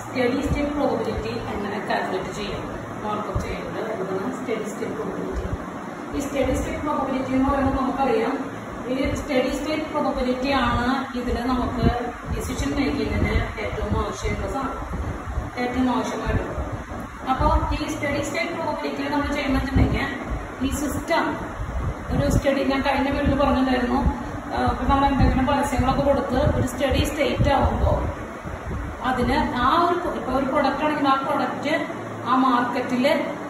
Study state probability എങ്ങനെ calculate ചെയ്യും markup ചെയ്യുന്നത് എന്നതാണ് സ്റ്റഡി സ്റ്റേറ്റ് പ്രോബിലിറ്റി ഈ സ്റ്റഡി സ്റ്റേറ്റ് പ്രോബിലിറ്റി എന്ന് പറയുമ്പോൾ നമുക്കറിയാം ഈ സ്റ്റഡി സ്റ്റേറ്റ് പ്രോബിലിറ്റി ആണ് ഇതിൽ നമുക്ക് ഡിസിഷൻ മേക്കിങ്ങിന് ഏറ്റവും ആവശ്യമുള്ള സാധനം ഏറ്റവും ആവശ്യമായിട്ടുള്ളത് അപ്പോൾ ഈ സ്റ്റഡി സ്റ്റേറ്റ് പ്രോബിലിറ്റി നമ്മൾ ചെയ്യുമ്പോൾ വെച്ചിട്ടുണ്ടെങ്കിൽ ഈ സിസ്റ്റം ഒരു സ്റ്റഡി ഞാൻ കഴിഞ്ഞ വീട്ടിൽ പറഞ്ഞിട്ടുണ്ടായിരുന്നു ഇപ്പം നമ്മൾ എന്തെങ്കിലും പരസ്യങ്ങളൊക്കെ കൊടുത്ത് ഒരു സ്റ്റഡി സ്റ്റേറ്റ് ആകുമ്പോൾ അതിന് ആ ഒരു ഇപ്പോൾ ഒരു പ്രൊഡക്റ്റ് ആണെങ്കിൽ ആ പ്രൊഡക്റ്റ് ആ മാർക്കറ്റിൽ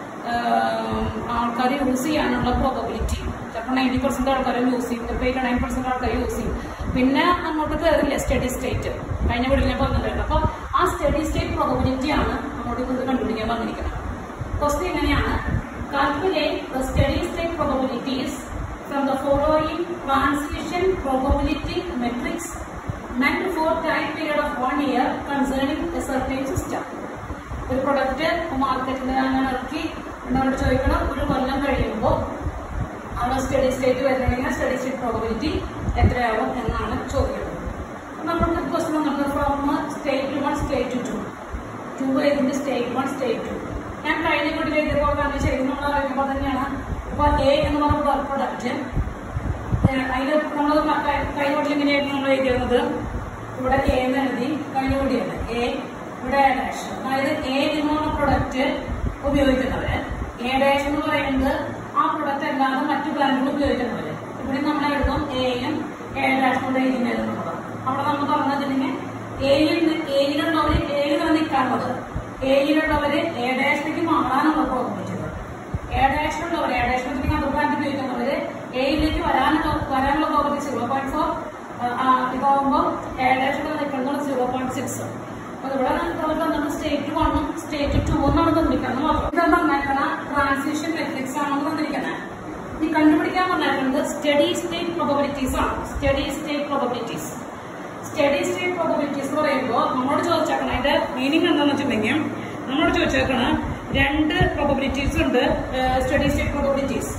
ആൾക്കാർ യൂസ് ചെയ്യാനുള്ള പ്രോബബിലിറ്റി ചിലപ്പോൾ നയൻറ്റി പെർസെന്റ് ആൾക്കാർ യൂസ് ചെയ്യും ചിലപ്പോൾ എയ്റ്റി നയൻ പെർസെന്റ് ആൾക്കാർ യൂസ് ചെയ്യും പിന്നെ അങ്ങോട്ട് കയറില്ല സ്റ്റഡി സ്റ്റേറ്റ് കഴിഞ്ഞ വീട്ടിൽ ഞാൻ പറഞ്ഞിട്ടുണ്ട് അപ്പോൾ ആ സ്റ്റഡി സ്റ്റേറ്റ് പ്രോബബിലിറ്റി ആണ് അങ്ങോട്ട് ഇത് കണ്ടുപിടിക്കാൻ പറഞ്ഞിരിക്കുന്നത് ക്വസ്റ്റ്യൻ എങ്ങനെയാണ് calculate the steady state probabilities from the following transition probability matrix meant for time period of one year concerning a certain system. ഒരു പ്രൊഡക്റ്റ് മാർക്കറ്റിൽ അങ്ങനെ ഇറക്കി എന്നോട് ചോദിക്കണം ഒരു കൊല്ലം കഴിയുമ്പോൾ അവിടെ സ്റ്റഡി സ്റ്റേറ്റ് വരുന്നതിന് സ്റ്റഡി സ്റ്റേറ്റ് പ്രോബിലിറ്റി എത്രയാവും എന്നാണ് ചോദിക്കുന്നത് അപ്പൊ നമുക്ക് ക്വസ്റ്റ്യൻ നമുക്ക് from state one state two two ഏതിന്റെ സ്റ്റേറ്റ് വൺ സ്റ്റേറ്റ് ടു ഞാൻ കഴിഞ്ഞ വീട്ടിലേക്ക് പോകാൻ ശരി നമ്മൾ അറിയുമ്പോൾ തന്നെയാണ് ഇപ്പൊ എ എന്ന് പറഞ്ഞ പ്രൊഡക്റ്റ് അതിൽ നമ്മൾ കഴിഞ്ഞ വീട്ടിൽ ഇങ്ങനെയായിരുന്നു നമ്മൾ എഴുതിയിരുന്നത് ഇവിടെ എ എന്ന് എഴുതി കഴിഞ്ഞ വീടിയാണ് എ ഇവിടെ എ ഡാഷ് അതായത് എ എന്നുള്ള പ്രൊഡക്റ്റ് ഉപയോഗിക്കുന്നവര് എ ഡാഷ് എന്ന് പറയുന്നത് ആ പ്രൊഡക്റ്റ് അല്ലാതെ മറ്റു ബ്രാൻഡുകൾ ഉപയോഗിക്കുന്നവര് ഇവിടെ നമ്മൾ എഴുതും എയും എ ഡാഷ് കൊണ്ട് എഴുതുന്നത് അവിടെ നമ്മൾ പറഞ്ഞിട്ടുണ്ടെങ്കിൽ എയിൽ എയിലുള്ളവര് എയിൽ തന്നെ നിൽക്കാനുള്ളത് എയിലുള്ളവര് എ ഡാഷിലേക്ക് മാറാനുള്ള പ്രോബ്ലം എ ഡാഷിലുള്ളവർ എ ഡാഷിലേക്ക് അത് ബ്രാൻഡ് ഉപയോഗിക്കുന്നവര് എയിലേക്ക് വരാനുള്ള വരാനുള്ള പ്രോപ്പർട്ടി സീറോ പോയിന്റ് ഫോർ ഇതാവുമ്പോൾ എ ഡാഷിൽ നിൽക്കുന്നത് സീറോ പോയിന്റ് സിക്സ് അപ്പൊ ഇവിടെ നമുക്ക് സ്റ്റേറ്റ് വണ്ണും സ്റ്റേറ്റ് ടു എന്നാണ് തന്നിരിക്കുന്നത് മാത്രം ഇത് തന്നേക്കണ ട്രാൻസിഷൻ മെട്രിക്സ് ആണെന്ന് തന്നിരിക്കുന്നത് ഈ കണ്ടുപിടിക്കാൻ പറഞ്ഞിരിക്കുന്നത് സ്റ്റഡി സ്റ്റേറ്റ് പ്രോബബിലിറ്റീസ് ആണ് steady state probabilities steady state probabilities എന്ന് പറയുമ്പോൾ നമ്മളോട് ചോദിച്ചേക്കണം അതിന്റെ മീനിങ് എന്താണെന്ന് വെച്ചിട്ടുണ്ടെങ്കിൽ നമ്മളോട് ചോദിച്ചേക്കണ രണ്ട് പ്രോബബിലിറ്റീസ് ഉണ്ട് സ്റ്റഡി സ്റ്റേറ്റ് പ്രോബബിലിറ്റീസ്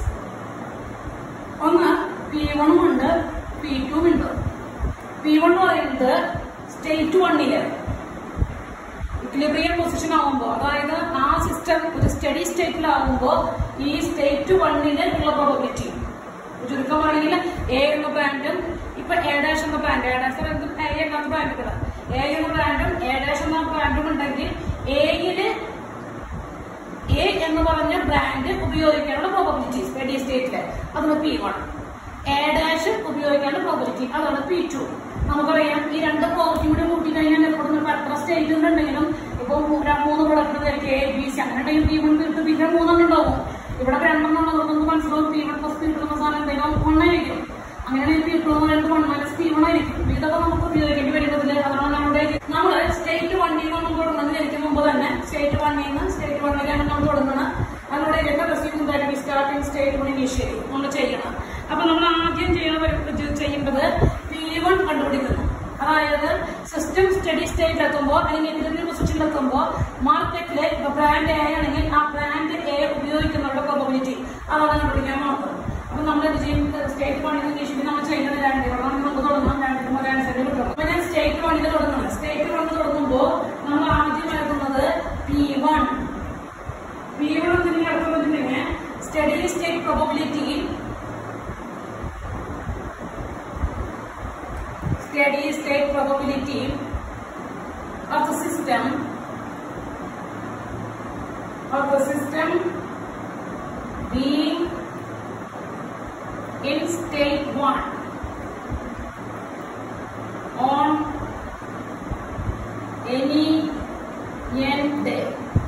ഒന്ന് പി വണ്ണും ഉണ്ട് പി ടുവും ഉണ്ട് പി വൺ എന്ന് പറയുന്നത് സ്റ്റേറ്റ് വണ്ണില് ഇക്ലിബ്രിയം പൊസിഷൻ ആവുമ്പോൾ അതായത് ആ സിസ്റ്റം ഒരു സ്റ്റഡി സ്റ്റേറ്റിലാവുമ്പോൾ ഈ സ്റ്റേറ്റ് വണ്ണിന് ഉള്ള പ്രോബബിലിറ്റി ചുരുക്കമാണെങ്കിൽ എ എന്ന ബ്രാൻഡും ഇപ്പൊ എ ഡാഷ് എന്ന ബ്രാൻഡ് എ ഡാഷ് എ എന്ന ബ്രാൻഡ് എ എന്ന ബ്രാൻഡും എ ഡാഷ് എന്ന ബ്രാൻഡും ഉണ്ടെങ്കിൽ എയില് എ എന്ന് പറഞ്ഞ ബ്രാൻഡ് ഉപയോഗിക്കാനുള്ള പ്രോബബിലിറ്റി സ്റ്റഡി സ്റ്റേറ്റില് അതാണ് പി വൺ എ ഡാഷ് ഉപയോഗിക്കാനുള്ള പ്രോബബിലിറ്റി അതാണ് പി ടു നമുക്കറിയാം ഈ രണ്ട് പ്രോബിലിറ്റി കൂടി കൂട്ടി കഴിഞ്ഞാൽ എപ്പോഴും ഇപ്പൊ എത്ര സ്റ്റേറ്റ് ഉണ്ടെങ്കിലും ഇപ്പൊ മൂന്ന് മൂന്ന് പ്രൊഡക്റ്റ് എ ബി സി അങ്ങനെ ഉണ്ടെങ്കിൽ പി വൺ പി ടു പിന്നെ മൂന്നെണ്ണം ഉണ്ടാവും ഇവിടെ രണ്ടെണ്ണം നമുക്ക് മനസ്സിലാവും P one plus P two എന്ന സാധനം എന്തെങ്കിലും ഒന്നായിരിക്കും അങ്ങനെയാണെങ്കിൽ പി ടു എന്ന് പറയുന്നത് വൺ മൈനസ് പി വൺ ആയിരിക്കും ഇതൊക്കെ നമുക്ക് ഉപയോഗിക്കേണ്ടി വരുന്നതിൽ അതുകൊണ്ട് നമ്മുടെ നമ്മൾ സ്റ്റേറ്റ് വണ്ണിൽ നിന്ന് തുടങ്ങുന്നത് എനിക്ക് മുമ്പ് തന്നെ സ്റ്റേറ്റ് വണ്ണിൽ നിന്ന് സ്റ്റേറ്റ് വണ്ണിലാണ് നമ്മൾ തുടങ്ങുന്നത് നമ്മുടെ റെസിപ്റ്റ് സ്റ്റാർട്ടിംഗ് സ്റ്റേറ്റ് വൺ ഇനീഷ്യലി നമ്മൾ ചെയ്യണം അപ്പൊ നമ്മൾ ആദ്യം ചെയ്യണ ചെയ്യേണ്ടത് പി വൺ കണ്ടുപിടിക്കുന്നു അതായത് സിസ്റ്റം സ്റ്റഡി സ്റ്റേറ്റിൽ എത്തുമ്പോൾ അല്ലെങ്കിൽ എഗ്രിമെന്റ് പൊസിഷനിൽ എത്തുമ്പോൾ മാർക്കറ്റില് ഇപ്പൊ ബ്രാൻഡ് എ ആണെങ്കിൽ ആ ബ്രാൻഡ് എ ഉപയോഗിക്കുന്നവരുടെ പ്രോബിലിറ്റി അതാണ് കണ്ടുപിടിക്കാൻ നോക്കുന്നത് അപ്പൊ നമ്മൾ ഇത് ചെയ്യുന്നത് സ്റ്റേറ്റ് വണ്ണിൽ ഇനീഷ്യലി നമ്മൾ ചെയ്യുന്നത് രണ്ട് ഇവിടെ നമുക്ക് തുടങ്ങാം രണ്ടിനും ഒരേ ആൻസർ കിട്ടും അപ്പൊ ഞാൻ സ്റ്റേറ്റ് വണ്ണിൽ തുടങ്ങുന്നത് സ്റ്റേറ്റ് വണ്ണിൽ തുടങ്ങുമ്പോൾ നമ്മൾ ആദ്യം എടുക്കുന്നത് പി വൺ പി വൺ എന്തിനെ എടുക്കുന്നുണ്ടെങ്കിൽ steady state probability steady state probability of the system of the system being in state 1 on any n day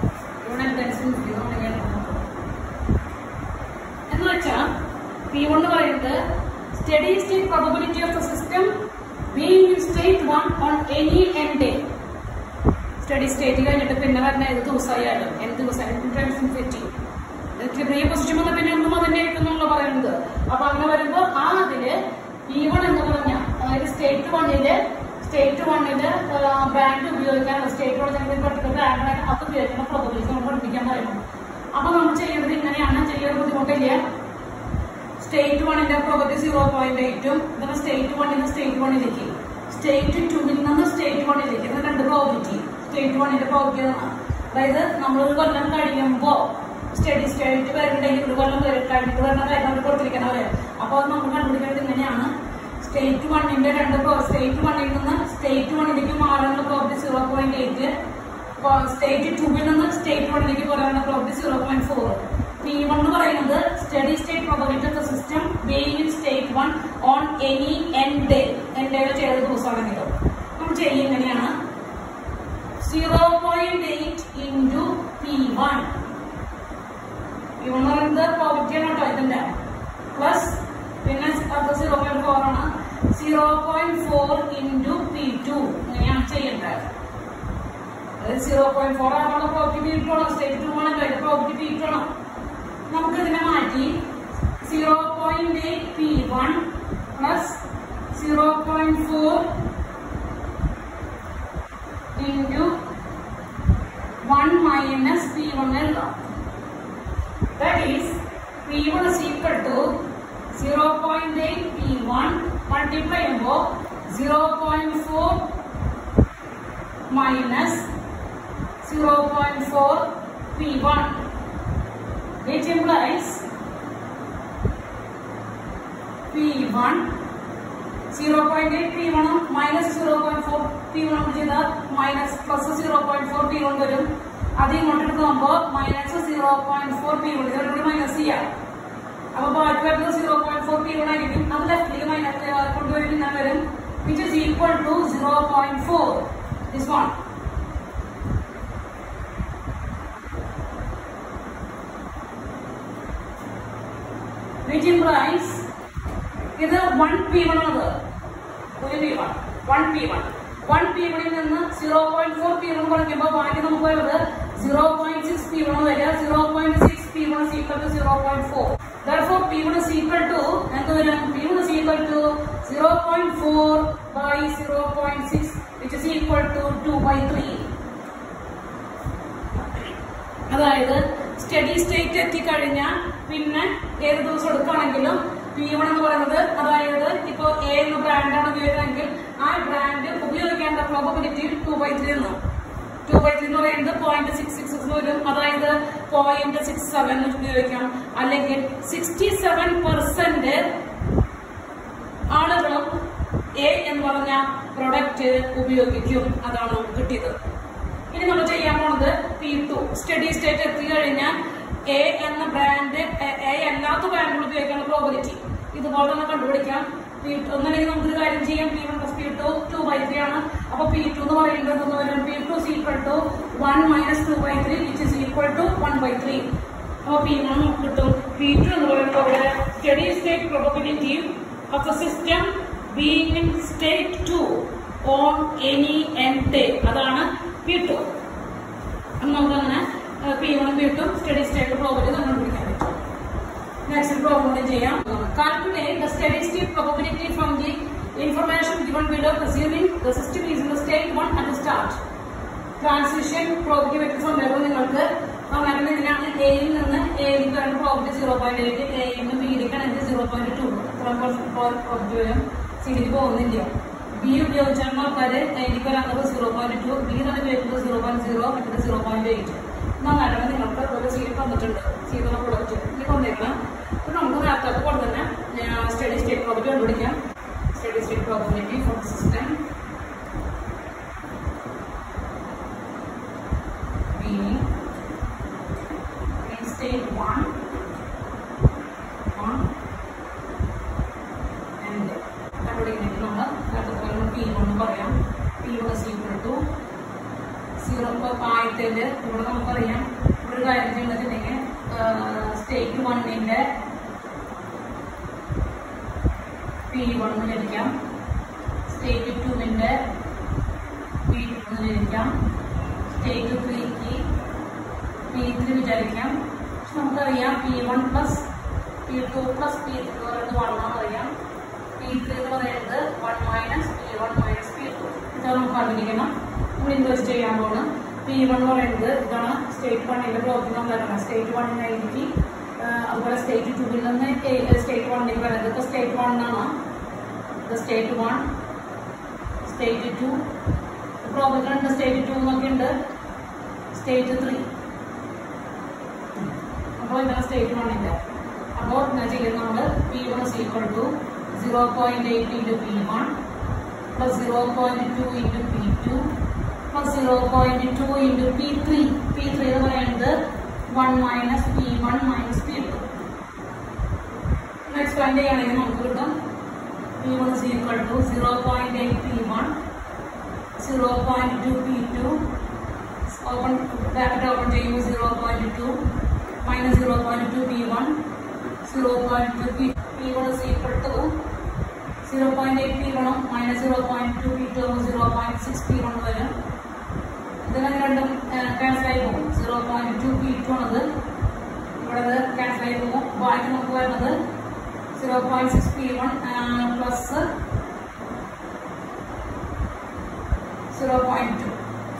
എന്ന് വെച്ചാൽ പി വൺ എന്ന് പറയുന്നത് steady state probability of the system being in state one on any n day steady state കഴിഞ്ഞിട്ട് പിന്നെ വരുന്ന ഏത് ദിവസമായാലും എന്ത് ദിവസം സെറ്റി പ്രിയ പൊസിഷൻ വന്ന പിന്നെ ഒന്നും അതിന്റെ ആയിരിക്കും പറയുന്നത് അപ്പൊ അങ്ങനെ വരുമ്പോ ആ അതില് പി വൺ എന്ന് പറഞ്ഞ അതായത് സ്റ്റേറ്റ് വണ്ണില് സ്റ്റേറ്റ് വണ്ണില് ബ്രാൻഡ് ഉപയോഗിക്കാൻ സ്റ്റേറ്റ് വൺ പർട്ടിക്കുലർ ബ്രാൻഡ് അത് ഉപയോഗിക്കുന്ന പ്രോബിലിറ്റി നമ്മൾ പഠിപ്പിക്കാൻ പറയുന്നത് അപ്പൊ നമ്മൾ ചെയ്യുന്നത് ഇങ്ങനെയാണ് ചെയ്യാൻ ബുദ്ധിമുട്ടില്ല സ്റ്റേറ്റ് വണ്ണിന്റെ പ്രോബബിലിറ്റി സീറോ പോയിന്റ് എയ്റ്റും ഇതാണ് സ്റ്റേറ്റ് വണ്ണിൽ നിന്ന് സ്റ്റേറ്റ് വണ്ണിലേക്ക് സ്റ്റേറ്റ് ടുവിൽ നിന്ന് സ്റ്റേറ്റ് വണ്ണിലേക്ക് ഇങ്ങനെ രണ്ട് പ്രോബിലിറ്റി സ്റ്റേറ്റ് വണ്ണിന്റെ പ്രോപ്പർട്ടി അതായത് നമ്മളൊരു കൊല്ലം കഴിയുമ്പോൾ സ്റ്റഡി സ്റ്റേറ്റ് വരുന്നുണ്ടെങ്കിൽ ഒരു കൊല്ലം വരും കഴിഞ്ഞിട്ട് വരുന്ന കാര്യം നമ്മൾ കൊടുത്തിരിക്കണവരെ അപ്പോൾ അത് നമ്മൾ കണ്ടുപിടിക്കുന്നത് ഇങ്ങനെയാണ് സ്റ്റേറ്റ് വണ്ണിന്റെ രണ്ട് സ്റ്റേറ്റ് വണ്ണിൽ നിന്ന് സ്റ്റേറ്റ് വണ്ണിലേക്ക് മാറാനുള്ള property zero point eight state ടൂവിൽ നിന്ന് സ്റ്റേറ്റ് വണ്ണിലേക്ക് പറയാനുള്ള property zero point four P one എന്ന് പറയുന്നത് steady state probability of the system being in state one on any n day n ഡേയുടെ ചെയ്ത ദിവസമാണെങ്കിലും നമ്മൾ ചെയ്യുക എങ്ങനെയാണ് zero point eight into P one P one എന്ന് പറയുന്നത് പ്രോബിലിറ്റി ആണ് കേട്ടോ ഇതിന്റെ പ്ലസ് പിന്നെ അത് സീറോ പോയിന്റ് ഫോർ ആണ് zero point four into P to ഇങ്ങനെയാണ് ചെയ്യേണ്ടത് അതായത് സീറോ പോയിന്റ് ഫോർ ആണോ പ്രോഫിറ്റ് പി ടു ആണോ സ്റ്റേറ്റ് ടു ആണല്ലോ അതിന്റെ പ്രോഫിറ്റ് പി ടു ആണോ നമുക്ക് ഇതിനെ മാറ്റി zero point eight P one plus zero point four into one minus P one എഴുതാം that is P one is equal to zero point eight P one multiply ചെയ്യുമ്പോൾ zero point four minus zero point four P one which implies P1 0.8 P1 minus 0.4 P1 ചെയ്താൽ minus plus zero point four P one വരും അത് ഇങ്ങോട്ട് എടുക്കുമ്പോൾ minus zero point four P one ഇതിനോട് minus ചെയ്യാം അപ്പൊ ബാക്കി വരുന്നത് zero point four P one ആയിരിക്കും അത് ലെഫ്റ്റിലേക്ക് മൈനസ് കൊണ്ടുവരും ഇങ്ങനെ വരും which is equal to zero point four this one which implies ഇത് വൺ പി വൺ ആണ് ഒരു P one one P one one P വണിൽ നിന്ന് zero point four P one കുറയ്ക്കുമ്പോൾ ബാക്കി നമുക്ക് വരുന്നത് zero point six P one വരിക zero point six P one equal to zero point four therefore p1 is equal to എന്ത് വരും p1 is equal to 0.4 by 0.6 which is equal to 2 by 3 അതായത് steady state എത്തിക്കഴിഞ്ഞാൽ പിന്നെ ഏത് ദിവസം എടുക്കുകയാണെങ്കിലും P one എന്ന് പറയുന്നത് അതായത് ഇപ്പോ എ എന്ന ബ്രാൻഡാണ് ഉപയോഗിക്കുന്നതെങ്കിൽ ആ ബ്രാൻഡ് ഉപയോഗിക്കേണ്ട പ്രോബബിലിറ്റി ടു ബൈ ത്രീ എന്ന് ടു ബൈ ത്രീ എന്ന് പറയുന്നത് പോയിന്റ് സിക്സ് സിക്സ് എന്ന് വരും അതായത് പോയിന്റ് സിക്സ് സെവൻ ഉപയോഗിക്കാം അല്ലെങ്കിൽ സിക്സ്റ്റി സെവൻ പെർസെന്റ് ആളുകളും എ എന്ന് പറഞ്ഞ പ്രൊഡക്റ്റ് ഉപയോഗിക്കും അതാണ് നമുക്ക് കിട്ടിയത് ഇനി നമ്മൾ ചെയ്യാൻ പോണത് പി ടു സ്റ്റഡി സ്റ്റേറ്റ് എത്തി കഴിഞ്ഞാൽ എ എന്ന ബ്രാൻഡ് എ അല്ലാത്ത ബ്രാൻഡുകൾ ഉപയോഗിക്കാനുള്ള പ്രോബിലിറ്റി ഇതുപോലെ തന്നെ കണ്ടുപിടിക്കാം പി ഒന്നല്ലെങ്കിൽ നമുക്കൊരു കാര്യം ചെയ്യാം P one plus P two two by three ആണ് അപ്പൊ പി ടു എന്ന് പറയുന്നത് എന്ന് വരും P two is equal to one minus two by three which is equal to one by three അപ്പൊ പി വൺ നമുക്ക് കിട്ടും പി ടു എന്ന് പറയുമ്പോൾ അവിടെ steady state probability of the system being in state two on any n day അതാണ് P two നമുക്കങ്ങനെ P one P two study state probability കണ്ടുപിടിക്കാൻ പറ്റും നെക്സ്റ്റ് പ്രോബ്ലം ചെയ്യാം calculate the steady state probability from the information given below presuming the system is in the state one at the start transition probability വെക്കുന്ന സന്ദർഭം നിങ്ങൾക്ക് അങ്ങനെ ഇതിനാണ് എയിൽ നിന്ന് എയിൽ current probability zero point eight എയിൽ നിന്ന് ബിയിലേക്കാണെങ്കിൽ സീറോ പോയിന്റ് ടു ഇത്രയും പ്രോബിലിറ്റി വരും സിഡിക്ക് പോകുന്നില്ല ബി ഉപയോഗിച്ചാണ് ആൾക്കാർ എയിലേക്ക് വരാത്തത് സീറോ പോയിന്റ് ടു ബി തന്നെ ഉപയോഗിക്കുന്നത് സീറോ പോയിന്റ് സീറോ മറ്റത് സീറോ പോയിന്റ് എയ്റ്റ് നന്നായിട്ട് നിങ്ങൾക്ക് ഒരു സീറ്റ് തന്നിട്ടുണ്ട് സീറ്റുള്ള പ്രൊഡക്റ്റ് ഇത് തന്നേക്കണം അപ്പൊ നമുക്ക് നേരത്തെ പോലെ തന്നെ സ്റ്റഡി സ്റ്റേറ്റ് പ്രോബിലിറ്റി കണ്ടുപിടിക്കാം steady state probability for system being in state 1 on and കണ്ടുപിടിക്കുന്നത് നമ്മൾ നേരത്തെ പി വൺ പറയാം P one is equal to zero ഇപ്പോൾ ആദ്യത്തിൽ ഇവിടെ നമുക്കറിയാം ഒരു കാര്യം ചെയ്യുന്നതില്ലെങ്കിൽ സ്റ്റേറ്റ് വണ്ണിൻ്റെ പി വൺ ലഭിക്കാം സ്റ്റേറ്റ് ടുവിൻ്റെ പി ടു ലഭിക്കാം സ്റ്റേറ്റ് ത്രീക്ക് പി ത്രീ വിചാരിക്കാം പക്ഷെ നമുക്കറിയാം P one plus P two plus P three എന്ന് പറയുന്നത് വൺ ആണെന്നറിയാം പി ത്രീ എന്ന് പറയുന്നത് one minus P one minus P two ഇത് നമുക്ക് അറിഞ്ഞിരിക്കണം നമ്മൾ ഇൻവെസ്റ്റ് ചെയ്യാൻ പോകുന്നത് പി വൺ എന്ന് പറയുന്നത് ഇതാണ് സ്റ്റേറ്റ് വണ്ണിന്റെ ബ്ലോക്കിൽ നമ്മൾ സ്റ്റേറ്റ് വണ്ണിനായിരിക്കും അതുപോലെ സ്റ്റേറ്റ് ടുവിൽ നിന്ന് സ്റ്റേറ്റ് വണ്ണിലേക്ക് വരുന്നത് ഇപ്പോൾ സ്റ്റേറ്റ് വൺ ആണ് സ്റ്റേറ്റ് വൺ സ്റ്റേറ്റ് ടു പ്രോബ്ലത്തിലുണ്ട് സ്റ്റേറ്റ് ടു എന്നൊക്കെ ഉണ്ട് സ്റ്റേറ്റ് ത്രീ അപ്പോൾ ഇതാണ് സ്റ്റേറ്റ് വണ്ണിന്റെ അപ്പോൾ ഞാൻ ചെയ്യുന്നത് നമ്മൾ P one is equal to zero point eight into P one plus zero point two into P two plus zero point two into P three P three എന്ന് പറയുന്നത് one minus P one minus P two expand ചെയ്യുകയാണെങ്കിൽ നമുക്ക് കിട്ടും P one is equal to zero point eight P one zero point two P two open bracket open ചെയ്യുമ്പോൾ zero point two minus zero point two P one zero point two P P one is equal to zero point eight P വണ്ണും minus zero point two P two zero point six P one വരും ഇതെല്ലാം രണ്ടും cancel ആയി പോകും zero point two P two ആണത് ഇവിടെ cancel ആയി പോകും ബാക്കി നമുക്ക് വരുന്നത് zero point six P one plus zero point two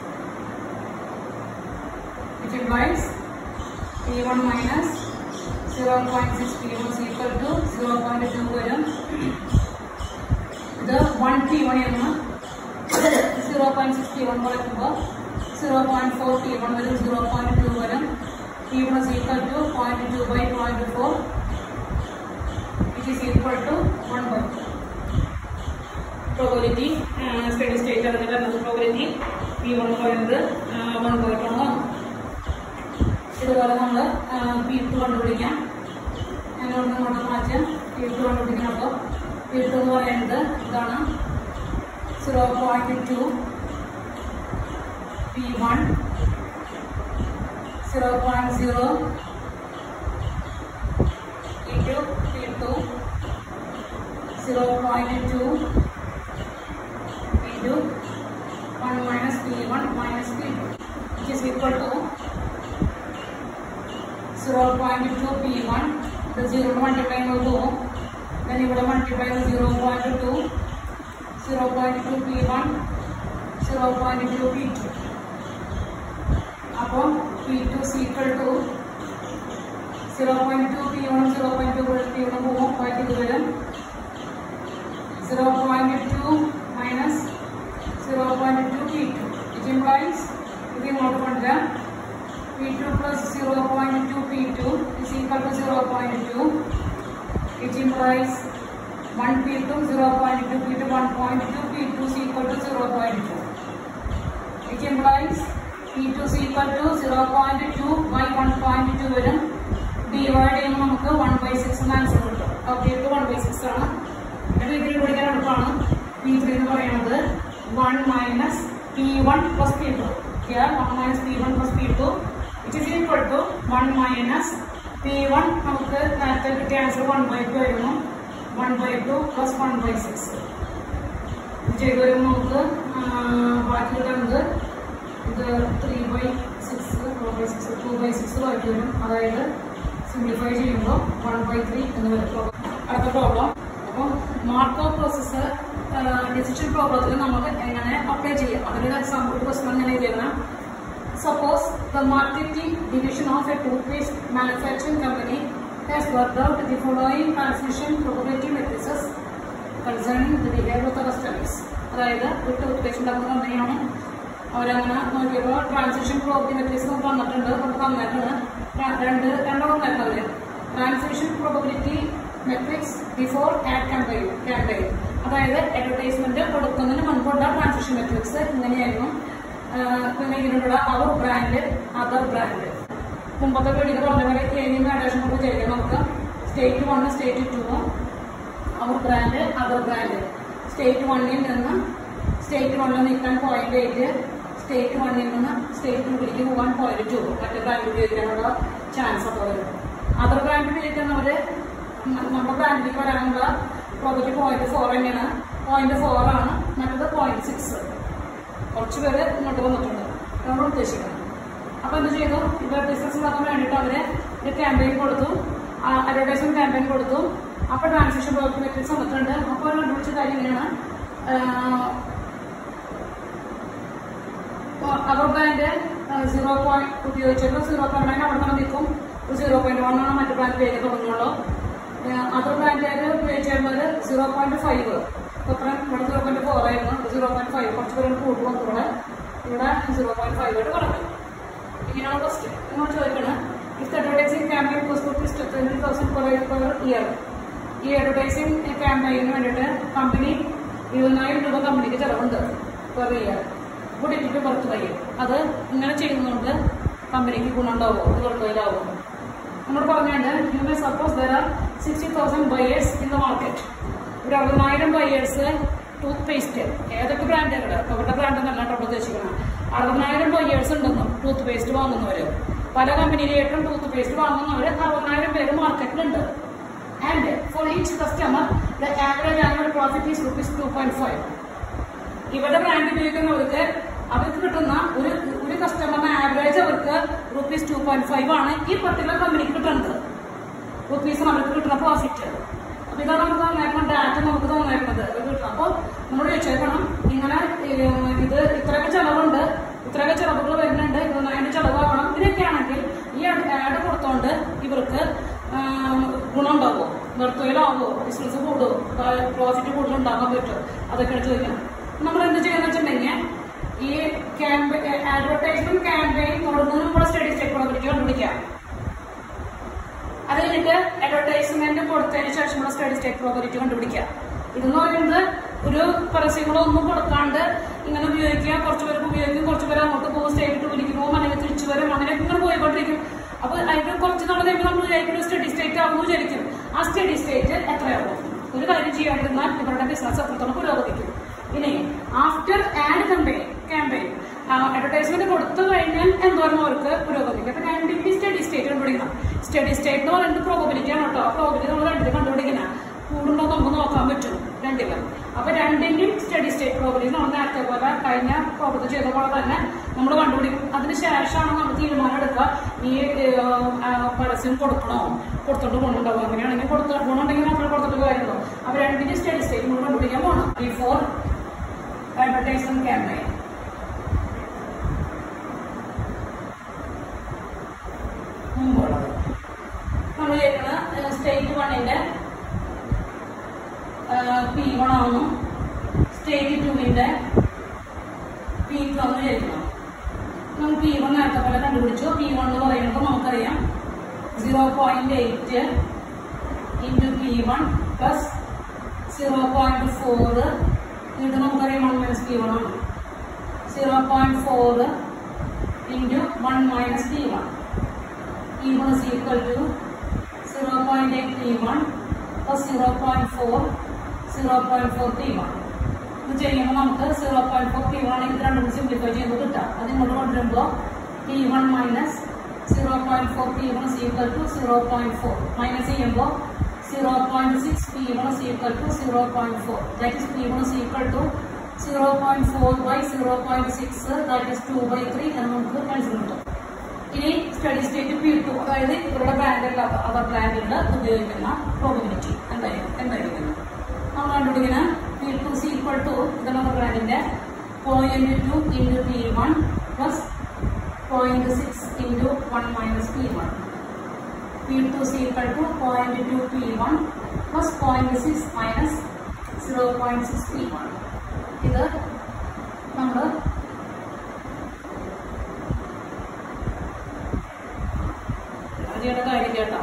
which implies P1 minus 0.6 P1 is equal to 0.2 വരും ഇത് 1 P1 എന്ന് 0.6 P1 കുറയ്ക്കുമ്പോൾ 0.4 P1 വരും 0.2 വരും P1 is equal to 0.2 by 0.4 which is equal to 1 by 2 probability steady state അതിന് വരുന്നത് probability P one പറയുന്നത് one point ആണ് ഇതുപോലെ നമ്മൾ പി ടു കണ്ടുപിടിക്കാം ഞങ്ങളോട് ഇങ്ങോട്ട് മാറ്റാം പി ടു കണ്ടുപിടിക്കണം അപ്പോൾ പി ടു എന്ന് പറയുന്നത് ഇതാണ് zero point two P one zero point zero into P two zero point two into 1 minus P1 minus P2 which is equal to 0.2 P1 the 0 multiply with 2 then you would multiply with 0.2 0.2 P1 0.2 P2 അപ്പോൾ P2 is equal to 0.2 P1 0.2 P1 പോകും ബാക്കി ഇത് വരും 0.2 minus 0.2 P2 which implies ഇത് ഇങ്ങോട്ട് കൊണ്ടുവരാം P2 plus 0.2 P2 is equal to 0.2 which implies 1 P2 0.2 P2 1.2 P2 is equal to 0.2 which implies P2 is equal to 0.2 by 1.2 വരും divide ചെയ്യുമ്പോൾ നമുക്ക് 1 by 6 എന്ന ആൻസർ കിട്ടും അപ്പോൾ P2 1 by 6 ആണ് എന്നിട്ട് ഇതിൽ പഠിക്കാൻ എളുപ്പമാണ് പി ത്രീ എന്ന് പറയുന്നത് one minus P one plus P two one minus P one plus P two it is equal to one minus P one നമുക്ക് നേരത്തെ കിട്ടിയ ആൻസർ വൺ ബൈ ടു ആയിരുന്നു one by two plus one by six ചെയ്ത് വരുമ്പോൾ നമുക്ക് ബാക്കി കിട്ടുന്നത് ഇത് three by six four by six two by six ബാക്കി വരും അതായത് സിംപ്ലിഫൈ ചെയ്യുമ്പോൾ വൺ ബൈ ത്രീ എന്ന് വരും അടുത്ത പ്രോബ്ലം അപ്പോൾ മാർക്കോ പ്രോസസ്സ് ഡിസിഷൻ പ്രോബ്ലത്തിൽ നമുക്ക് എങ്ങനെ അപ്ലൈ ചെയ്യാം അതിനൊരു എക്സാമ്പിൾ ക്വസ്റ്റൻ എങ്ങനെ ചെയ്യണം suppose the marketing division of a toothpaste manufacturing company has worked out the following transmission probability matrices concerning the behaviour of the customers അതായത് ഒരു tooth paste ഉണ്ടാക്കുന്ന കമ്പനിയാണ് അവരങ്ങനെ നോക്കിയപ്പോൾ ട്രാൻസാക്ഷൻ പ്രോബിലിറ്റി മെട്രിക്സ് നമുക്ക് വന്നിട്ടുണ്ട് നമുക്ക് തന്നേക്കാണ് രണ്ട് രണ്ടെണ്ണം തരുന്നത് transaction probability matrix before ad campaign campaign അതായത് അഡ്വർടൈസ്മെന്റ് കൊടുക്കുന്നതിന് മുൻപുള്ള ട്രാൻസാക്ഷൻ മെട്രിക്സ് ഇങ്ങനെയായിരുന്നു പിന്നെ ഇതിനുള്ള അവർ ബ്രാൻഡ് അതർ ബ്രാൻഡ് മുമ്പത്തെ വീഡിയോ പറഞ്ഞ പോലെ ഏതെങ്കിലും അഡേഷൻ കൊണ്ട് ചെയ്യാം നമുക്ക് സ്റ്റേറ്റ് വണ്ണ് സ്റ്റേറ്റ് ടൂവും our brand other brand state വണ്ണിൽ നിന്ന് സ്റ്റേറ്റ് വണ്ണിൽ നിൽക്കാൻ പോയിന്റ് എയ്റ്റ് സ്റ്റേറ്റ് വണ്ണിൽ നിന്ന് സ്റ്റേറ്റ് ടൂവിലേക്ക് പോകാൻ പോയിന്റ് ടു മറ്റേ ബ്രാൻഡ് ഉപയോഗിക്കാനുള്ള ചാൻസ് അപ്പോൾ വരും അതർ ബ്രാൻഡ് ഉപയോഗിക്കുന്നവര് നമ്മുടെ ബ്രാൻഡിലേക്ക് വരാനുള്ള പ്രോജക്റ്റ് പോയിന്റ് ഫോർ തന്നെയാണ് പോയിന്റ് ഫോർ ആണ് മറ്റത് പോയിന്റ് സിക്സ് കുറച്ച് പേര് ഇങ്ങോട്ട് വന്നിട്ടുണ്ട് നമ്മൾ ഉദ്ദേശിക്കുന്നത് അപ്പൊ എന്ത് ചെയ്തു ഇത് ബിസിനസ് ഉണ്ടാക്കാൻ വേണ്ടിയിട്ട് അവര് ഒരു ക്യാമ്പയിൻ കൊടുത്തു അഡ്വർടൈസ്മെന്റ് ക്യാമ്പയിൻ കൊടുത്തു അപ്പൊ ട്രാൻസാക്ഷൻ പ്രോജക്ട് മെട്രിക്സ് വന്നിട്ടുണ്ട് അപ്പോൾ അവർ കണ്ടുപിടിച്ച കാര്യം ഇങ്ങനെയാണ് അവർ ബ്രാൻഡ് സീറോ പോയിന്റ് ഉപയോഗിച്ചപ്പോൾ സീറോ പോയിന്റ് നയൻ അവിടെ തന്നെ നിൽക്കും സീറോ പോയിന്റ് വൺ ആണ് മറ്റു ബ്രാൻഡ് പേര് തുടങ്ങുള്ളൂ അതർ ബ്രാൻഡുകാർ ഉപയോഗിച്ചിരുന്നത് സീറോ പോയിന്റ് ഫൈവ് ഇപ്പോൾ ഇത്ര ഇവിടെ സീറോ പോയിന്റ് ഫോർ ആയിരുന്നു സീറോ പോയിന്റ് ഫൈവ് കുറച്ച് പേര് കൂട്ടി വന്നപ്പോൾ ഇവിടെ സീറോ പോയിന്റ് ഫൈവ് ആയിട്ട് കുറഞ്ഞു ഇങ്ങനെയാണ് ക്വസ്റ്റ്യൻ നിങ്ങൾ ചോദിക്കണം if advertising campaign cost rupees twenty thousand per per year ഈ അഡ്വർടൈസിംഗ് ക്യാമ്പയിന് വേണ്ടിയിട്ട് കമ്പനി ഇരുപതിനായിരം രൂപ കമ്പനിക്ക് ചെലവുണ്ട് പെർ ഇയർ ഗുഡ് ഇറ്റ് പുറത്ത് വൈ അത് ഇങ്ങനെ ചെയ്യുന്നതുകൊണ്ട് കമ്പനിക്ക് ഗുണമുണ്ടാവുമോ ഇത് വെറുതെയിലാവുമോ നമ്മൾ പറഞ്ഞാണ്ട് you may suppose there are sixty thousand buyers in the market ഒരു അറുപതിനായിരം ബയേഴ്സ് ടൂത്ത് പേസ്റ്റ് ഏതൊക്കെ ബ്രാൻഡുകൾ അവരുടെ ബ്രാൻഡ് എന്നല്ല കേട്ടോ ഉദ്ദേശിക്കുന്നത് അറുപതിനായിരം ബയേഴ്സ് ഉണ്ടെന്നും ടൂത്ത് പേസ്റ്റ് വാങ്ങുന്നവര് പല കമ്പനിയിലേക്കും ടൂത്ത് പേസ്റ്റ് വാങ്ങുന്നവര് അറുപതിനായിരം പേര് മാർക്കറ്റിലുണ്ട് and for each customer the average annual profit is rupees two point five ഇവിടെ ബ്രാൻഡ് ഉപയോഗിക്കുന്നവർക്ക് അവർക്ക് കിട്ടുന്ന ഒരു ഒരു കസ്റ്റമറിന് ആവറേജ് അവർക്ക് റുപ്പീസ് ടു പോയിന്റ് ഫൈവ് ആണ് ഈ പർട്ടിക്കുലർ കമ്പനിക്ക് കിട്ടുന്നത് റുപ്പീസ് അവർക്ക് കിട്ടുന്ന പ്രോഫിറ്റ് അപ്പൊ ഇതാണ് നമുക്ക് തന്നേക്കുന്ന ഡാറ്റ നമുക്ക് തന്നേക്കുന്നത് അപ്പോൾ നമ്മൾ ചോദിക്കണം ഇങ്ങനെ ഏഹ്, ഇത് ഇത്രയൊക്കെ ചെലവുണ്ട് ഇത്രയൊക്കെ ചെലവുകൾ വരുന്നുണ്ട് ഇതിനായിട്ട് ചെലവാകണം ഇതൊക്കെ ആണെങ്കിൽ ഈ ആഡ് കൊടുത്തോണ്ട് ഇവർക്ക് ആം, ഗുണമുണ്ടാവുമോ നിർത്തുകയിലാവുമോ ബിസിനസ് കൂടുമോ പ്രോഫിറ്റ് കൂടുതൽ ഉണ്ടാക്കാൻ പറ്റുമോ അതൊക്കെയാണ് ചോദിക്കണം നമ്മൾ എന്ത് ചെയ്യുന്ന വെച്ചിട്ടുണ്ടെങ്കിൽ ഈ ക്യാമ്പ് അഡ്വർടൈസ്മെന്റ് ക്യാമ്പയിൻ തുടങ്ങുന്നതിന് നമ്മുടെ സ്റ്റഡി സ്റ്റേറ്റ് പ്രോബിലിറ്റി കണ്ടുപിടിക്കാം അത് കഴിഞ്ഞിട്ട് അഡ്വർടൈസ്മെന്റ് കൊടുത്തതിന് ശേഷമുള്ള സ്റ്റഡി സ്റ്റേറ്റ് പ്രോബിലിറ്റി കണ്ടുപിടിക്കുക ഇതെന്ന് പറയുന്നത് ഒരു പരസ്യങ്ങളോ ഒന്നും കൊടുക്കാണ്ട് ഇങ്ങനെ ഉപയോഗിക്കുക കുറച്ച് പേർക്ക് ഉപയോഗിക്കും കുറച്ച് പേര് അങ്ങോട്ട് പോകും സ്റ്റേറ്റ് വിളിക്കും പോകും അല്ലെങ്കിൽ തിരിച്ചു വരും അങ്ങനെ ഇങ്ങനെ പോയിക്കൊണ്ടിരിക്കും അപ്പൊ അതിന് കുറച്ച് നാൾ കഴിയുമ്പോൾ നമ്മൾ വിചാരിക്കും ഒരു സ്റ്റഡി സ്റ്റേറ്റ് ആകുമെന്ന് വിചാരിക്കും ആ സ്റ്റഡി സ്റ്റേറ്റ് എത്രയാകും ഒരു കാര്യം ചെയ്യാണ്ടിരുന്നാൽ ഇവരുടെ ബിസിനസ് എത്രത്തോളം പുരോഗമിക്കും ഇനി after ad campaign campaign advertisement കൊടുത്തു കഴിഞ്ഞാൽ എന്തോരം അവർക്ക് പുരോഗമിക്കും അപ്പൊ രണ്ടിന്റെ സ്റ്റഡി സ്റ്റേറ്റ് കണ്ടുപിടിക്കണം സ്റ്റഡി സ്റ്റേറ്റ് എന്ന് പറയുന്നത് പ്രോബിലിറ്റി ആണ് കേട്ടോ പ്രോബിലിറ്റി നമ്മൾ രണ്ടിലും കണ്ടുപിടിക്കണം കൂടുണ്ടോ നമുക്ക് നോക്കാൻ പറ്റും രണ്ടിലും അപ്പൊ രണ്ടിന്റെയും സ്റ്റഡി സ്റ്റേറ്റ് പ്രോബിലിറ്റി നമ്മൾ നേരത്തെ പോലെ കഴിഞ്ഞ പ്രോബിലിറ്റി ചെയ്ത പോലെ തന്നെ നമ്മൾ കണ്ടുപിടിക്കും അതിന് ശേഷമാണ് നമ്മൾ തീരുമാനം എടുക്കുക ഈ ഏഹ്, ആ, പരസ്യം കൊടുക്കണോ കൊടുത്തോണ്ട് ഗുണമുണ്ടാവും അങ്ങനെയാണെങ്കിൽ കൊടുത്ത ഗുണമുണ്ടെങ്കിൽ നമ്മൾ കൊടുത്തിട്ട് കാര്യമുള്ളൂ അപ്പൊ രണ്ടിന്റെ സ്റ്റഡി സ്റ്റേറ്റ് നമ്മൾ കണ്ടുപിടിക്കാൻ പോകണം ബിഫോർ അഡ്വർടൈസ്മെന്റ് ക്യാമ്പയിൻ മുമ്പുള്ളത് നമ്മൾ ചെയ്യുന്നത് സ്റ്റേറ്റ് വണ്ണിന്റെ പി വൺ ആണെന്നും സ്റ്റേറ്റ് ടുവിന്റെ പി ടു ആണ് ചെയ്യുന്നത് നമുക്ക് പി വൺ നേരത്തെ പോലെ കണ്ടുപിടിച്ചു പി വൺ എന്ന് പറയുമ്പോൾ നമുക്കറിയാം zero point eight into P one plus zero point four ഇത് നമുക്കറിയാം വൺ മൈനസ് പി വൺ ആണ് zero point four into one minus P one P1 is equal to 0.8 P1 plus 0.4 0.4 P1 ഇത് ചെയ്യുമ്പോൾ നമുക്ക് zero point four P one ഇത് രണ്ടും simplify ചെയ്യുമ്പോൾ കിട്ടാം അത് ഇങ്ങോട്ട് കൊണ്ടുവരുമ്പോൾ P one minus zero point four P one is equal to zero point four minus ചെയ്യുമ്പോൾ zero point six P one is equal to zero point four that is P one is equal to zero point four by zero point six that is two by three എന്ന് നമുക്ക് answer കിട്ടും ഇനി steady state P two അതായത് ഇവരുടെ ബ്രാൻഡില്ലാത്ത other ബ്രാൻഡുകൾ ഉപയോഗിക്കുന്ന probability എന്തായിരിക്കും എന്തായിരിക്കും നമ്മൾ കണ്ടുപിടിക്കുന്ന P two is equal to ഇതാണ് ബ്രാൻഡിന്റെ point two into P one plus point six into one minus P one P two is equal to point two P one plus point six minus zero point six P one ഇത് നമ്മൾ ചെയ്യേണ്ട കാര്യം കേട്ടോ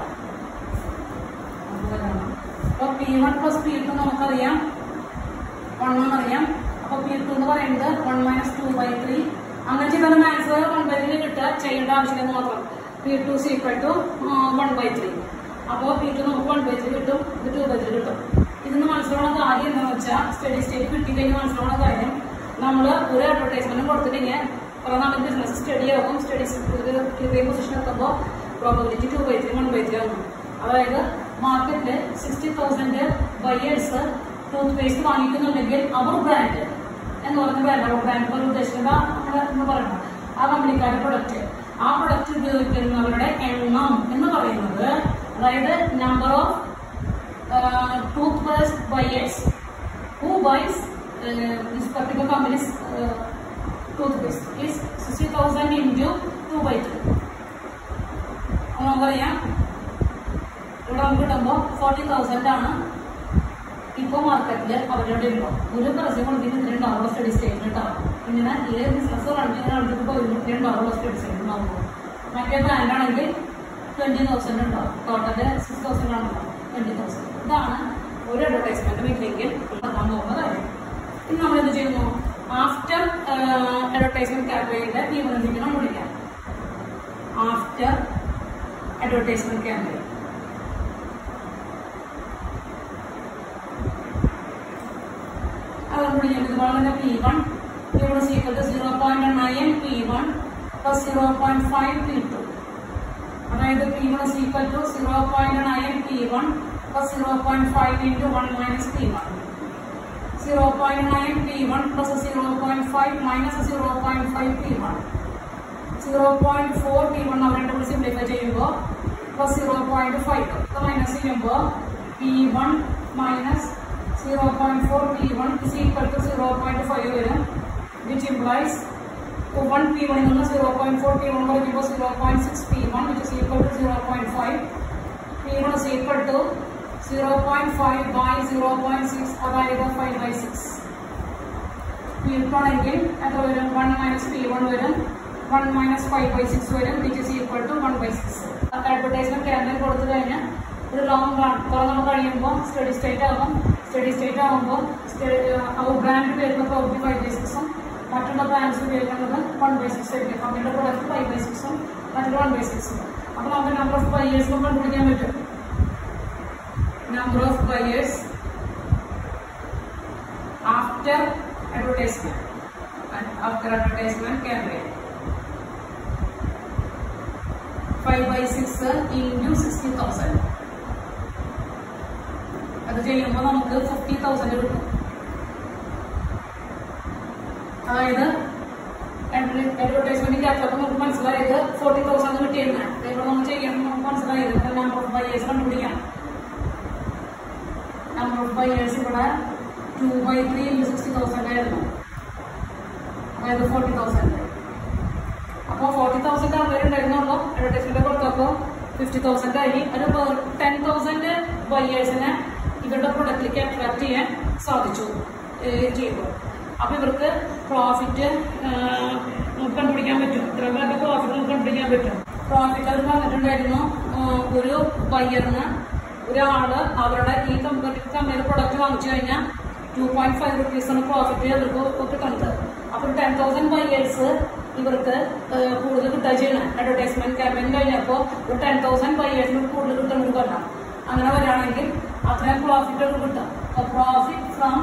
അപ്പൊ P one plus P two നമുക്കറിയാം one എന്നറിയാം അപ്പൊ P two എന്ന് പറയുന്നത് one minus two by three അങ്ങനെ ചെയ്താൽ മാത്സ് വൺ ബൈ ത്രീ കിട്ടുക ചെയ്യേണ്ട ആവശ്യമില്ല മാത്രം P two is equal to one by three അപ്പോൾ പി ടു നമുക്ക് വൺ ബൈ ത്രീ കിട്ടും ഇത് ടു ബൈ ത്രീ കിട്ടും ഇതിന് മനസ്സിലാവുന്ന കാര്യം എന്താണെന്ന് വെച്ചാൽ സ്റ്റഡി സ്റ്റേറ്റ് കിട്ടിക്കഴിഞ്ഞ് മനസ്സിലാവുന്ന കാര്യം നമ്മൾ ഒരു അഡ്വർടൈസ്മെന്റ് കൊടുത്തിട്ടുണ്ടെങ്കിൽ കുറെ നാൾ ബിസിനസ് സ്റ്റഡി ആകും സ്റ്റഡീസ് ഇതേ പൊസിഷൻ എത്തുമ്പോൾ probability two by three one by three ആകും അതായത് മാർക്കറ്റിൽ sixty thousand buyers toothpaste വാങ്ങിക്കുന്നുണ്ടെങ്കിൽ അവർ ബ്രാൻഡ് എന്ന് പറഞ്ഞ ബ്രാൻഡ് അവർ ബ്രാൻഡ് പോലെ ഉദ്ദേശിക്കുന്നത് നമ്മുടെ എന്ന് പറയുന്നത് ആ കമ്പനിക്കാരുടെ പ്രൊഡക്റ്റ് ആ പ്രൊഡക്റ്റ് ഉപയോഗിക്കുന്നവരുടെ എണ്ണം എന്ന് പറയുന്നത് അതായത് number of toothpaste buyers who buys this particular companies toothpaste is 60,000 into 2 by 3. നമുക്കറിയാം ഇവിടെ നമുക്ക് കിട്ടുമ്പോൾ ഫോർട്ടി തൗസൻഡ് ആണ് ഇപ്പൊ മാർക്കറ്റിൽ അവരുടെ ഉണ്ടോ ഒരു പരസ്യം കൊടുത്തിട്ട് ഇത്രയും ഡോളർ സ്റ്റഡി സ്റ്റേറ്റ് ഉണ്ടാവും ഇങ്ങനെ ഈ ബിസിനസ് റൺ ചെയ്യുന്ന ആൾക്ക് ഒരു ഇത്രയും ഡോളർ സ്റ്റഡി സ്റ്റേറ്റ് ഉണ്ടാവുമ്പോൾ മറ്റേ ബ്രാൻഡ് ആണെങ്കിൽ ട്വന്റി തൗസൻഡ് ഉണ്ടാവും ടോട്ടല് സിക്സ് തൗസൻഡ് ആണല്ലോ ട്വന്റി തൗസൻഡ് ഇതാണ് ഒരു അഡ്വർടൈസ്മെന്റ് ഇല്ലെങ്കിൽ നടക്കാൻ പോകുന്ന കാര്യം ഇനി നമ്മൾ എന്ത് ചെയ്യുന്നു ആഫ്റ്റർ അഡ്വർടൈസ്മെന്റ് ക്യാമ്പയിന്റെ തീവ്രതയ്ക്ക് നമ്മൾ വിളിക്കാം ആഫ്റ്റർ അഡ്വർടൈസ്മെന്റ് ക്യാമ്പയിൻ അതുകൊണ്ട് വിളിക്കാം ഇതുപോലെ തന്നെ പി വൺ ഇവിടെ is equal to zero point nine P one plus zero point five P two അതായത് P one is equal to zero point nine P one plus zero point five into one minus P one zero point nine P one plus zero point five minus zero point five P one zero point four P one അവർ രണ്ടും simplify ചെയ്യുമ്പോൾ plus zero point five ഇത് minus ചെയ്യുമ്പോൾ P one minus zero point four P one is equal to zero point five വരും which implies one P വണ്ണിൽ നിന്ന് zero point four P one കുറയ്ക്കുമ്പോൾ zero point six P one which is equal to zero point five P one is equal to zero point five by zero point six അതായത് five by six ആണെങ്കിൽ എത്ര വരും one minus P one വരും one minus five by six വരും which is equal to one by six advertisement campaign കൊടുത്തു കഴിഞ്ഞാൽ ഒരു long run കുറെ നാൾ കഴിയുമ്പോൾ സ്റ്റഡി സ്റ്റേറ്റ് ആകും സ്റ്റഡി സ്റ്റേറ്റ് ആകുമ്പോൾ അവർ ബ്രാൻഡ് വരുന്ന പ്രോപ്പർട്ടി ഫൈവ് ബൈ സിക്സും മറ്റുള്ള ബ്രാൻഡ്സ് വരുന്നത് വൺ ബൈ സിക്സ് ആയിരിക്കും കമ്പനിയുടെ പ്രൊഡക്റ്റ് ഫൈവ് ബൈ സിക്സും മറ്റുള്ള വൺ ബൈ സിക്സും അപ്പോൾ നമുക്ക് നമ്പർ ഓഫ് ബയേഴ്സും കണ്ടുപിടിക്കാൻ പറ്റും number of buyers after advertisement and after advertisement campaign 5 by 6 into 60,000 അത് ചെയ്യുമ്പോൾ നമുക്ക് ഫിഫ്റ്റി തൗസൻഡ് കിട്ടും അതായത് അഡ്വർടൈസ്മെന്റ് ക്യാപ്ചർ നമുക്ക് മനസ്സിലായത് ഫോർട്ടി തൗസൻഡ് കിട്ടിയിരുന്ന ഇവിടെ നമ്മൾ ചെയ്യണം നമുക്ക് മനസ്സിലായത് നമ്പർ ഓഫ് ബയേഴ്സ് കണ്ടുപിടിക്കാം നമ്പർ ഓഫ് ബയേഴ്സ് ഇവിടെ two by three into sixty thousand ആയിരുന്നു അതായത് ഫോർട്ടി തൗസൻഡ് അപ്പോൾ ഫോർട്ടി തൗസൻഡ് അവരുണ്ടായിരുന്നുള്ളൂ അഡ്വർടൈസ്മെന്റ് കൊടുത്തപ്പോൾ ഫിഫ്റ്റി തൗസൻഡ് ആയി ഒരു ടെൻ തൗസൻഡ് ബയേഴ്സിനെ ഇവരുടെ പ്രൊഡക്റ്റിലേക്ക് അട്രാക്ട് ചെയ്യാൻ സാധിച്ചു ഏഹ് ചെയ്തു അപ്പൊ ഇവർക്ക് പ്രോഫിറ്റ് കണ്ടുപിടിക്കാൻ പറ്റും ഇത്ര പേരുടെ പ്രോഫിറ്റ് നമുക്ക് കണ്ടുപിടിക്കാൻ പറ്റും പ്രോഫിറ്റ് അവർ പറഞ്ഞിട്ടുണ്ടായിരുന്നു ആഹ് ഒരു ബയ്യറിന് ഒരാള് അവരുടെ ഈ കമ്പനി കമ്പനിയുടെ പ്രൊഡക്റ്റ് വാങ്ങിച്ചു കഴിഞ്ഞാൽ ടു പോയിന്റ് ഫൈവ് റുപ്പീസാണ് പ്രോഫിറ്റ് ഇവർക്ക് കിട്ടുന്നത് അപ്പൊ ടെൻ തൗസൻഡ് ബയേഴ്സ് ഇവർക്ക് ഏഹ് കൂടുതൽ കിട്ടുക ചെയ്യണം അഡ്വർടൈസ്മെന്റ് ക്യാമ്പയിൻ കഴിഞ്ഞപ്പോൾ ഒരു ടെൻ തൗസൻഡ് ബയേഴ്സിന് കൂടുതൽ കിട്ടുന്നത് കൊല്ലം അങ്ങനെ വരികയാണെങ്കിൽ അത്രയും പ്രോഫിറ്റ് കിട്ടും അപ്പൊ പ്രോഫിറ്റ് ഫ്രം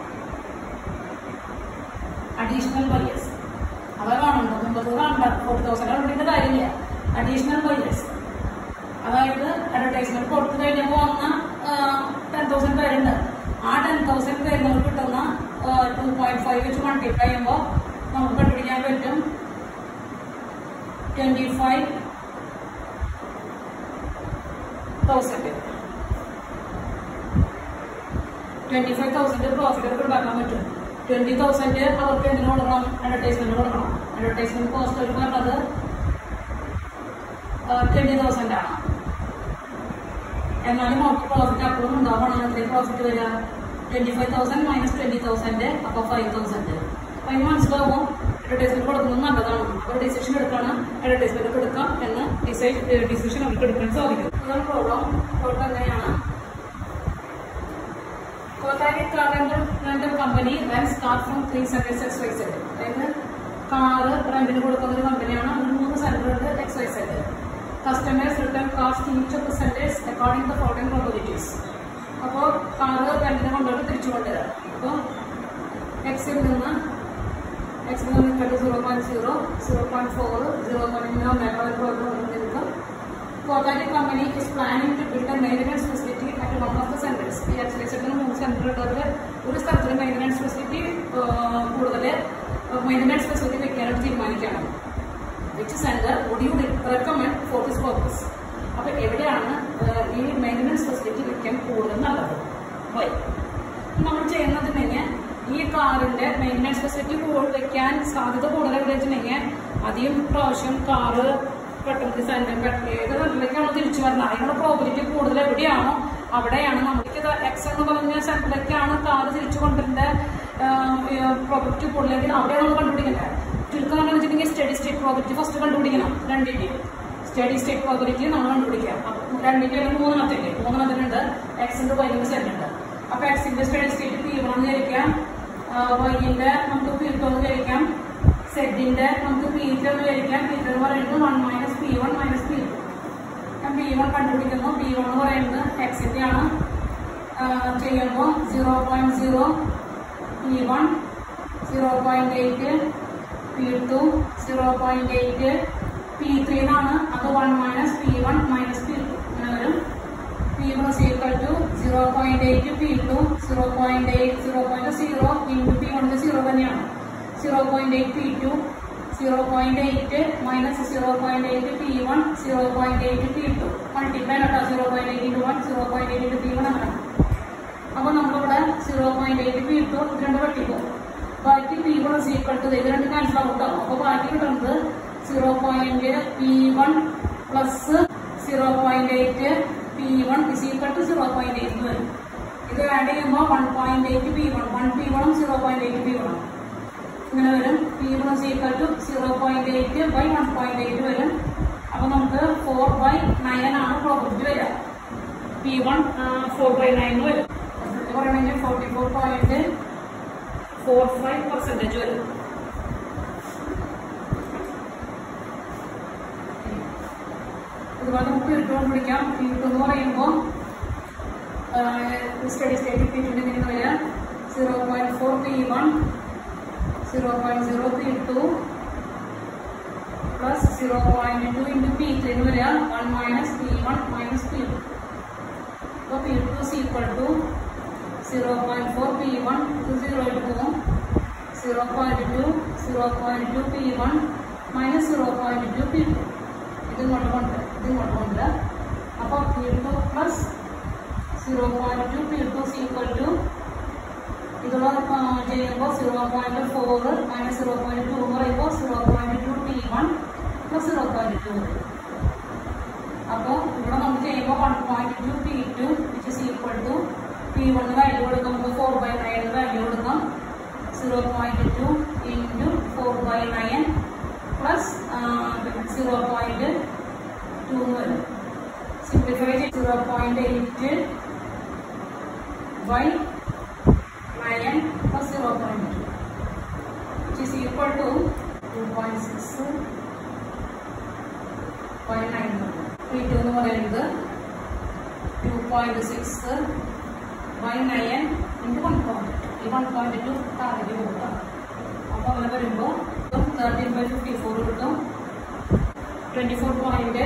അഡീഷണൽ ബയേഴ്സ് അതാ കാണുന്നത് മുമ്പത് കാണണ്ട ഫോർട്ടി തൗസൻഡ് കണ്ടിട്ട് കാര്യമില്ല അഡീഷണൽ ബയേഴ്സ് അതായത് അഡ്വർടൈസ്മെന്റ് കൊടുത്തു കഴിഞ്ഞപ്പോൾ വന്ന ടെൻ തൗസൻഡ് പേരുണ്ട് ആ ടെൻ തൗസൻഡ് പേരുകൾ കിട്ടുന്ന ടു പോയിന്റ് ഫൈവ് വെച്ച് മൾട്ടിപ്ലൈ ചെയ്യുമ്പോൾ നമുക്ക് കണ്ടുപിടിക്കാൻ പറ്റും twenty five thousand twenty five thousand profit അവർക്ക് ഉണ്ടാക്കാൻ പറ്റും ട്വന്റി തൗസൻഡ് അവർക്ക് എന്തിനു കൊടുക്കണം അഡ്വർടൈസ്മെന്റ് കൊടുക്കണം അഡ്വർടൈസ്മെന്റ് കോസ്റ്റ് അവർ പറഞ്ഞത് ട്വന്റി തൗസൻഡ് ആണ് എന്നാലും അവർക്ക് പ്രോഫിറ്റ് അപ്പോഴും ഉണ്ടാവണം എത്രയും പ്രോഫിറ്റ് വരിക twenty five thousand minus twenty thousand അപ്പോൾ ഫൈവ് തൗസൻഡ് അപ്പൊ അതിന് മനസ്സിലാവും അഡ്വർടൈസ്മെന്റ് കൊടുക്കുന്നത് നല്ലതാണ് അവർ ഡിസിഷൻ എടുക്കണം അഡ്വർടൈസ്മെന്റ് കൊടുക്കാം എന്ന് ഡിസൈഡ് ഡിസിഷൻ അവർക്ക് എടുക്കാൻ സാധിക്കും അതാണ് പ്രോബ്ലം പ്രോബ്ലം എങ്ങനെയാണ് Kothari car rental company rents car from three centres X Y Z അതായത് കാറ് റെന്റിന് കൊടുക്കുന്ന ഒരു കമ്പനിയാണ് അതിന് മൂന്ന് സെന്റർ ഉണ്ട് X Y Z customers return cars to each of the centres according the following probabilities അപ്പോൾ കാറ് റെന്റിന് കൊണ്ടുവന്ന് തിരിച്ചു കൊണ്ടുവരാം അപ്പോൾ എക്സിൽ നിന്ന് എക്സിൽ നിന്ന് ഇക്കട്ട് zero point zero zero point four zero point mega program നിൽക്കും Cooperative company is planning to build a maintenance facility at one of the centers. ഈ എക്സ്പ്രസിന് മൂന്ന് സെന്റർ ഉള്ളത് ഒരു സ്ഥലത്തിൽ മെയിൻ്റനൻസ് ഫെസിലിറ്റി കൂടുതൽ മെയിൻ്റനൻസ് ഫെസിലിറ്റി വെക്കാനായിട്ട് തീരുമാനിക്കണം which centre would you recommend for this purpose അപ്പൊ എവിടെയാണ് uh, ഈ മെയിൻ്റനൻസ് ഫെസിലിറ്റി വെക്കാൻ കൂടുതൽ നല്ലത് വൈ നമ്മൾ ചെയ്യുന്നത് തന്നെ ഈ കാറിന്റെ മെയിൻ്റനൻസ് ഫെസിലിറ്റി കൂടുതൽ വെക്കാൻ സാധ്യത കൂടുതൽ എവിടെ വെച്ചിട്ടുണ്ടെങ്കിൽ അധികം പ്രാവശ്യം കാറ് പെട്ടെന്ന് സെന്റർ ഏത് സെന്ററിലേക്കാണോ തിരിച്ചു വരുന്നത് അതിനുള്ള പ്രോബിലിറ്റി കൂടുതൽ എവിടെയാണോ അവിടെയാണ് നമ്മൾക്ക് എക്സ് എന്ന് പറഞ്ഞ സെന്ററിലേക്കാണ് കാർ തിരിച്ചു കൊണ്ടിരുന്ന പ്രോപ്പർട്ടി കൂടുതലെങ്കിൽ അവിടെയാണ് നമ്മൾ കണ്ടുപിടിക്കേണ്ടത് ചുരുക്കം നമ്മൾ വെച്ചിട്ടുണ്ടെങ്കിൽ സ്റ്റഡി സ്റ്റേറ്റ് പ്രോപ്പർട്ടി ഫസ്റ്റ് കണ്ടുപിടിക്കണം രണ്ടിന്റെയും സ്റ്റഡി സ്റ്റേറ്റ് പ്രോപ്പർട്ടി നമ്മൾ കണ്ടുപിടിക്കാം അപ്പൊ രണ്ടിന്റെ മൂന്നെണ്ണത്തിന്റെ മൂന്നെണ്ണത്തിനുണ്ട് എക്സിന്റെ വൈകിന്റെ സെറ്റ് ഉണ്ട് അപ്പൊ എക്സിന്റെ സ്റ്റഡി സ്റ്റേറ്റ് പി വൺ വിചാരിക്കാം വൈകിന്റെ നമുക്ക് പി ടു എന്ന് വിചാരിക്കാം സെറ്റിന്റെ നമുക്ക് പി ടു എന്ന് വിചാരിക്കാം പി ടു എന്ന് പറയുന്നത് one minus P one minus P two ഞാൻ പി വൺ കണ്ടുപിടിക്കുന്നു പി വൺ എന്ന് പറയുന്നത് എക്സിന്റെ ആണ് ചെയ്യുമ്പോൾ zero point zero P one zero point eight P two zero point eight P three എന്നാണ് അത് one minus P one minus P two അങ്ങനെ വരും P one equal to zero point eight P two zero point eight zero point zero into P വണ്ണിന് zero തന്നെയാണ് zero point eight P two zero point eight minus zero point eight P one zero point eight P two multiply കേട്ടോ zero point eight into one zero point eight into P one അങ്ങനെ അപ്പൊ നമ്മളിവിടെ zero point eight P two ഇത് രണ്ട് വെട്ടിപ്പോ ബാക്കി P one equal to ഇത് രണ്ട് cancel out ആവും അപ്പൊ ബാക്കി കിട്ടുന്നത് zero point P one plus zero point eight P one is equal to zero point eight വരും ഇത് ആഡ് ചെയ്യുമ്പോൾ one point eight P one one P വണ്ണും സീറോ പോയിന്റ് എയ്റ്റ് പി വണ്ണും ഇങ്ങനെ വരും P one is equal to zero point eight by one point eight വരും അപ്പൊ നമുക്ക് ഫോർ ബൈ നയൻ ആണ് പ്രോഫിറ്റ് വരിക P one four by nine വരും റിസൾട്ട് പറയണമെങ്കിൽ forty four point four five percentage വരും ഇതുപോലെ നമുക്ക് ഇട്ടുകൊണ്ട് പിടിക്കാം ഇട്ടു എന്ന് പറയുമ്പോൾ സ്റ്റഡി സ്റ്റേറ്റ് ഇട്ടിട്ടുണ്ട് ഇങ്ങനെ വരിക zero point four P one zero point zero P two plus zero point two into P three എന്ന് വരിക one minus P one minus P two അപ്പോൾ P two is equal to zero point four P one ഇത് zero ആയിട്ട് പോകും zero point two zero point two P one minus zero point two P two ഇത് ഇങ്ങോട്ട് കൊണ്ട് ഇത് ഇങ്ങോട്ട് കൊണ്ട് അപ്പോൾ P two plus zero point two P two equal to ഇതുള്ള ചെയ്യുമ്പോൾ zero point four minus zero point two എന്ന് പറയുമ്പോൾ zero point two P one plus zero point two വരും അപ്പോൾ ഇവിടെ നമുക്ക് ചെയ്യുമ്പോൾ one point two P two which is equal to P one value കൊടുക്കാം നമുക്ക് ഫോർ ബൈ നയൻ വാല്യൂ കൊടുക്കാം zero point two into four by nine plus zero point two വരും simplify ചെയ്ത് zero point eight by nine plus zero point two which is equal to two point six by nine P two എന്ന് പറയുന്നത് two point six by nine into one point ഈ one point two താഴേക്ക് കൊടുക്കാം അപ്പോൾ അങ്ങനെ വരുമ്പോൾ thirteen by fifty four കിട്ടും twenty four point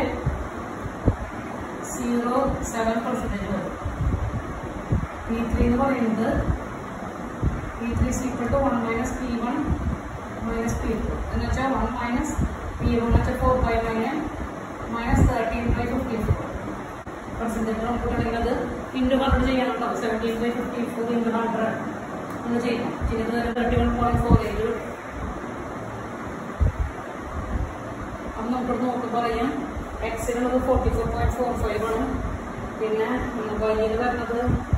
zero seven percentage വരും പി ത്രീ എന്ന് പറയുന്നത് P three equal to one minus P one minus P two എന്ന് വെച്ചാൽ വൺ മൈനസ് പി വൺ വെച്ചാൽ four by nine minus thirteen by fifty four percentage നമുക്ക് വേണമെങ്കിൽ അത് into hundred ചെയ്യാനുണ്ടോ seventeen by fifty four into hundred ഒന്ന് ചെയ്യണം ചെയ്യുന്നത് വരെ തേർട്ടി വൺ പോയിന്റ് ഫോർ ഏഴ് അപ്പം നമുക്ക് നോക്കുമ്പോൾ അറിയാം എക്സിനുള്ളത് forty four point four five ആണ് പിന്നെ വൈയിൽ വരുന്നത്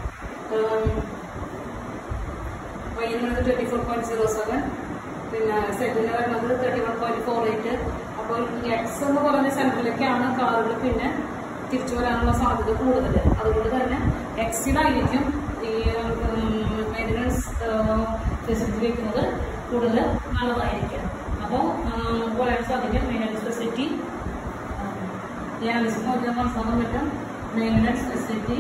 വൈയിൽ വരുന്നത് twenty four point zero seven പിന്നെ സെറ്റിന് വരുന്നത് thirty one point four eight അപ്പോൾ ഈ എക്സ് എന്ന് പറഞ്ഞ സെന്ററിലേക്കാണ് കാറുകൾ പിന്നെ തിരിച്ചു വരാനുള്ള സാധ്യത കൂടുതൽ അതുകൊണ്ട് തന്നെ എക്സിലായിരിക്കും ഈ മെയിൻ്റനൻസ് ഫെസിലിറ്റി വെക്കുന്നത് കൂടുതൽ നല്ലതായിരിക്കും അപ്പോൾ പറയാൻ സാധിക്കും മെയിൻ്റനൻസ് ഫെസിലിറ്റി ഈ അനാലിസിസ് നോക്കിയാൽ മനസ്സിലാക്കാൻ പറ്റും മെയിൻ്റനൻസ് ഫെസിലിറ്റി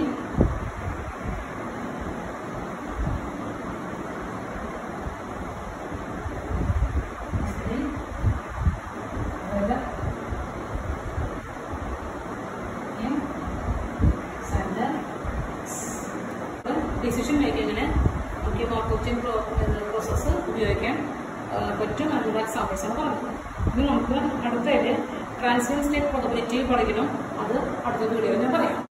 ഡിസിഷൻ മേക്കിങ്ങിന് നമുക്ക് മാർക്കറ്റിംഗ് പ്രോസസ്സ് ഉപയോഗിക്കാൻ ആ, പറ്റും അതിനുള്ള എക്സാമ്പിൾസ് ആണ് പറഞ്ഞത് ഇനി നമുക്ക് അടുത്തതിൽ ട്രാൻസ്ഫർ സ്റ്റേറ്റ് പ്രോബിലിറ്റി പഠിക്കണം അത് അടുത്ത വീഡിയോയിൽ ഞാൻ പറയാം